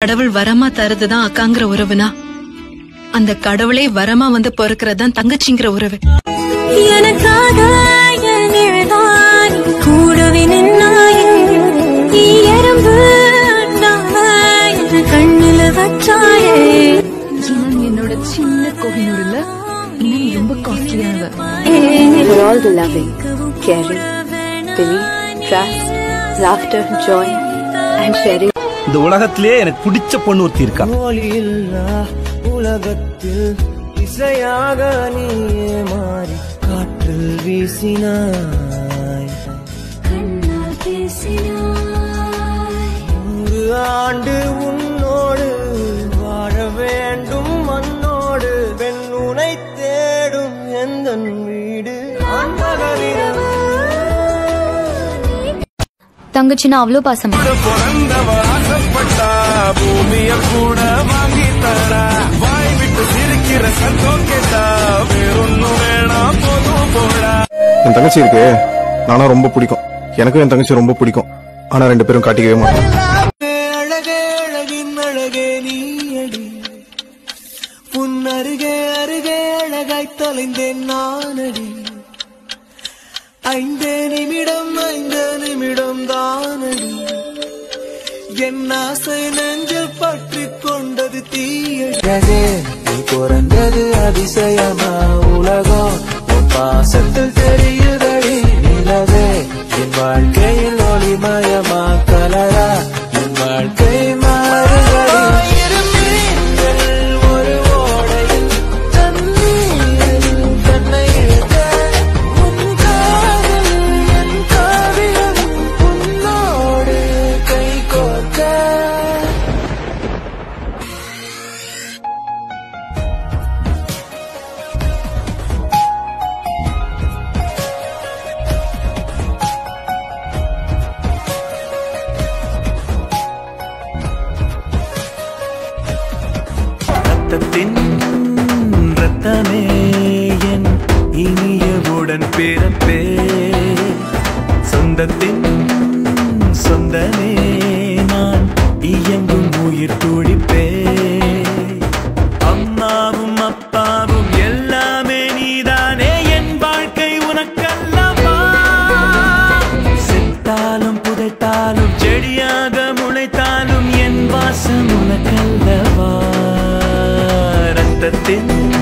கடவுள் வரமா தருதுதான் அக்காங்கிற உறவுனா அந்த கடவுளே வரமா வந்து பொறுக்கிறதுதான் தங்கச்சிங்கிற உறவு எனக்காக என் நிழலாய் கூடவே நின்னாயே நீ எறும்பு அண்டாய் என் கண்ணுல வச்சாயே என்னோட சின்ன கோகினூர்ல இன்னும் ரொம்ப காஸ்ட்லியானது For all the loving, caring, belief, trust, laughter, joy, and sharing. இந்த உலகத்திலேயே எனக்கு பிடிச்ச பொண்ணு ஒருத்தி இருக்கா ஒளியில்லா உலகத்தில் இசையாக நீயே மாறி காற்றில் வீசினாய் கண்ணால் பேசினாய் நூறு ஆண்டு உன்னோடு வாழ வேண்டும் மண்ணோடு பெண் உனை தேடும் எந்த வீடு ஆண்மகனிடம் தங்கச்சினா அவ்வளோ பாசமா பிறந்தவ ஆசைப்பட்டா பூமிய கூட வாங்கி தரா வாய் விட்டு சிரிக்கிற சத்தம் கேட்டா வேறொன்னும் வேணாம் போதும் போடா என் தங்கச்சி இருக்கு நானும் ரொம்ப பிடிக்கும் எனக்கும் என் தங்கச்சி ரொம்ப பிடிக்கும் ஆனா ரெண்டு பேரும் காட்டிக்கவே மாட்டோம் அழகே அழகின் அழகே நீயடி உன் அருகே அருகே அழகாய் தொலைந்தேன் நானடி ஐந்தே நிமிடம் ஐந்து நிமிடம் தானடி என் ஆசை நெஞ்சில் பற்றி கொண்டது தீயழகே நீ பிறந்தது அதிசயமா உலகம் உன் பாசத்தில் தெரியுதடி நிலவே என் வாழ்க்கையில் ஒளிமயமா கலரா என் வாழ்க்கை மாறுதடி ஒரு ஓடையில் தண்ணீரில் தன்னை இழுக்க உன் காதல் என் காவியம் உன்னோடு கை கோர்க்க ரத்தத்தின் ரத்தமே என் இனியவுடன் பிறப்பே சொந்தத்தின் சொந்தமே நான் இயங்கும் உயிர் துடிப்பே அம்மாவும் அப்பாவும் எல்லாமே நீதானே என் வாழ்க்கை உனக்கல்லவா செத்தாலும் புதைத்தாலும் செடியாக முளைத்தாலும் என் வாசம் உனக்கல்லவா ரத்தத்தின்